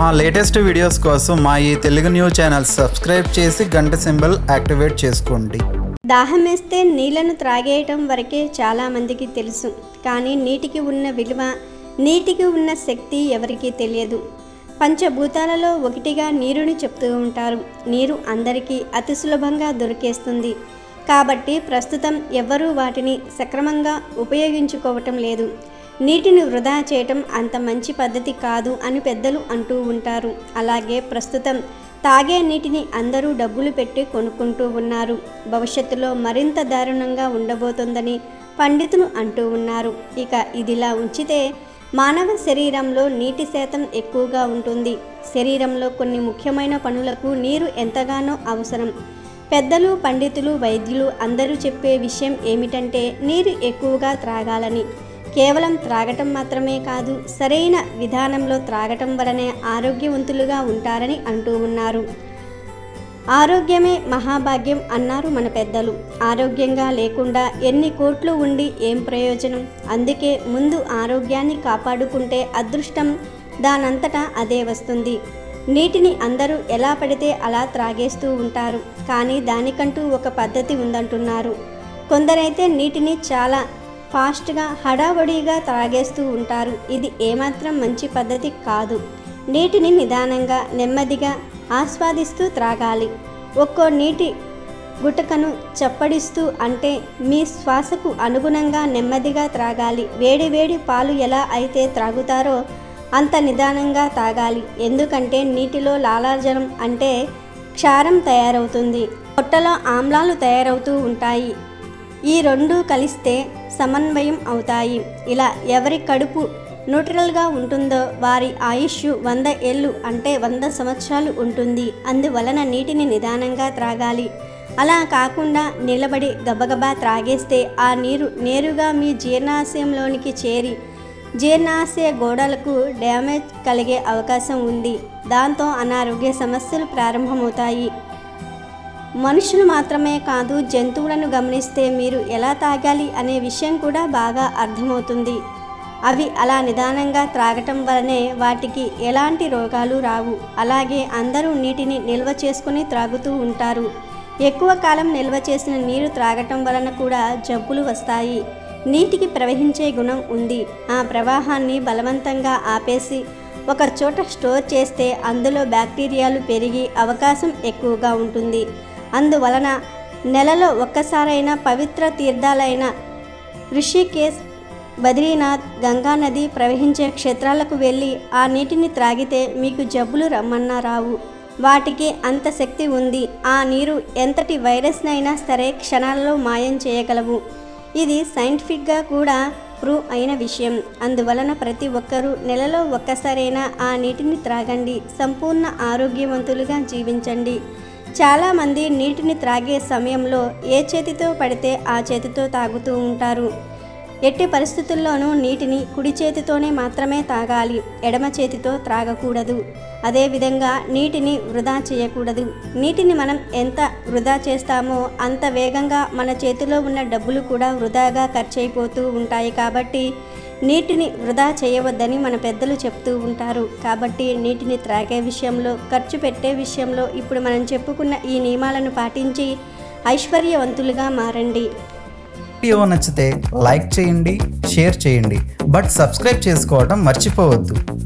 మా latest videos కోసం మా ఈ తెలుగు న్యూస్ ఛానల్ సబ్స్క్రైబ్ చేసి గంట సింబల్ యాక్టివేట్ చేసుకోండి దాహమేస్తే నీళ్లను త్రాగేయటం వరకే చాలామందికి తెలుసు కానీ నీటికి ఉన్న విలువ నీటికి ఉన్న శక్తి ఎవరికీ తెలియదు పంచభూతాలలో ఒకటిగా నీరుని చెప్తూ ఉంటారు నీరు అందరికీ అతి సులభంగా దొరికేస్తుంది కాబట్టి ప్రస్తుతం ఎవ్వరూ వాటిని సక్రమంగా ఉపయోగించుకోవటం లేదు నీటిని వృధా చేయటం అంత మంచి పద్ధతి కాదు అని పెద్దలు అంటూ ఉంటారు అలాగే ప్రస్తుతం తాగే నీటిని అందరూ డబ్బులు పెట్టి కొనుక్కుంటూ ఉన్నారు భవిష్యత్తులో మరింత దారుణంగా ఉండబోతోందని పండితులు అంటూ ఉన్నారు ఇక ఇదిలా ఉంచితే మానవ శరీరంలో నీటి శాతం ఎక్కువగా ఉంటుంది శరీరంలో కొన్ని ముఖ్యమైన పనులకు నీరు ఎంతగానో అవసరం పెద్దలు పండితులు వైద్యులు అందరూ చెప్పే విషయం ఏమిటంటే నీరు ఎక్కువగా త్రాగాలని కేవలం త్రాగటం మాత్రమే కాదు సరైన విధానంలో త్రాగటం వలనే ఆరోగ్యవంతులుగా ఉంటారని అంటూ ఉన్నారు ఆరోగ్యమే మహాభాగ్యం అన్నారు మన పెద్దలు ఆరోగ్యంగా లేకుండా ఎన్ని కోట్లు ఉండి ఏం ప్రయోజనం అందుకే ముందు ఆరోగ్యాన్ని కాపాడుకుంటే అదృష్టం దానంతటా అదే వస్తుంది నీటిని అందరూ ఎలా పడితే అలా త్రాగేస్తూ ఉంటారు కానీ దానికంటూ ఒక పద్ధతి ఉందంటున్నారు కొందరైతే నీటిని చాలా ఫాస్ట్గా హడావడిగా త్రాగేస్తూ ఉంటారు ఇది ఏమాత్రం మంచి పద్ధతి కాదు నీటిని నిదానంగా నెమ్మదిగా ఆస్వాదిస్తూ త్రాగాలి ఒక్కో నీటి గుటకను చప్పడిస్తూ అంటే మీ శ్వాసకు అనుగుణంగా నెమ్మదిగా త్రాగాలి వేడి వేడి పాలు ఎలా అయితే త్రాగుతారో అంత నిదానంగా తాగాలి ఎందుకంటే నీటిలో లాలాజలం అంటే క్షారం తయారవుతుంది పొట్టలో ఆమ్లాలు తయారవుతూ ఉంటాయి ఈ రెండు కలిస్తే సమన్వయం అవుతాయి ఇలా ఎవరి కడుపు న్యూట్రల్గా ఉంటుందో వారి ఆయుష్ వంద ఏళ్ళు అంటే వంద సంవత్సరాలు ఉంటుంది అందువలన నీటిని నిదానంగా త్రాగాలి అలా కాకుండా నిలబడి గబగబా త్రాగేస్తే ఆ నీరు నేరుగా మీ జీర్ణాశయంలోనికి చేరి జీర్ణాశయ గోడలకు డ్యామేజ్ కలిగే అవకాశం ఉంది దాంతో అనారోగ్య సమస్యలు ప్రారంభమవుతాయి మనుషులు మాత్రమే కాదు జంతువులను గమనిస్తే మీరు ఎలా తాగాలి అనే విషయం కూడా బాగా అర్థమవుతుంది అవి అలా నిదానంగా త్రాగటం వలనే వాటికి ఎలాంటి రోగాలు రావు అలాగే అందరూ నీటిని నిల్వ చేసుకుని త్రాగుతూ ఉంటారు ఎక్కువ కాలం నిల్వ చేసిన నీరు త్రాగటం వలన కూడా జబ్బులు వస్తాయి నీటికి ప్రవహించే గుణం ఉంది ఆ ప్రవాహాన్ని బలవంతంగా ఆపేసి ఒక చోట స్టోర్ చేస్తే అందులో బ్యాక్టీరియాలు పెరిగి అవకాశం ఎక్కువగా ఉంటుంది అందువలన నెలలో ఒక్కసారైనా పవిత్ర తీర్థాలైన ఋషికేశ్ బద్రీనాథ్ గంగా నది ప్రవహించే క్షేత్రాలకు వెళ్ళి ఆ నీటిని త్రాగితే మీకు జబ్బులు రమ్మన్నా రావు వాటికి అంత శక్తి ఉంది ఆ నీరు ఎంతటి వైరస్నైనా సరే క్షణాలలో మాయం చేయగలవు ఇది సైంటిఫిక్గా కూడా ప్రూవ్ అయిన విషయం అందువలన ప్రతి ఒక్కరూ నెలలో ఒక్కసారైనా ఆ నీటిని త్రాగండి సంపూర్ణ ఆరోగ్యవంతులుగా జీవించండి చాలామంది నీటిని త్రాగే సమయంలో ఏ చేతితో పడితే ఆ చేతితో తాగుతూ ఉంటారు ఎట్టి పరిస్థితుల్లోనూ నీటిని కుడి చేతితోనే మాత్రమే తాగాలి ఎడమ చేతితో త్రాగకూడదు అదేవిధంగా నీటిని వృధా చేయకూడదు నీటిని మనం ఎంత వృధా చేస్తామో అంత వేగంగా మన చేతిలో ఉన్న డబ్బులు కూడా వృధాగా ఖర్చయిపోతూ ఉంటాయి కాబట్టి నీటిని వృధా చేయవద్దని మన పెద్దలు చెప్తూ ఉంటారు కాబట్టి నీటిని త్రాగే విషయంలో ఖర్చు పెట్టే విషయంలో ఇప్పుడు మనం చెప్పుకున్న ఈ నియమాలను పాటించి ఐశ్వర్యవంతులుగా మారండి వీడియో నచ్చితే లైక్ చేయండి షేర్ చేయండి బట్ సబ్స్క్రైబ్ చేసుకోవడం మర్చిపోవద్దు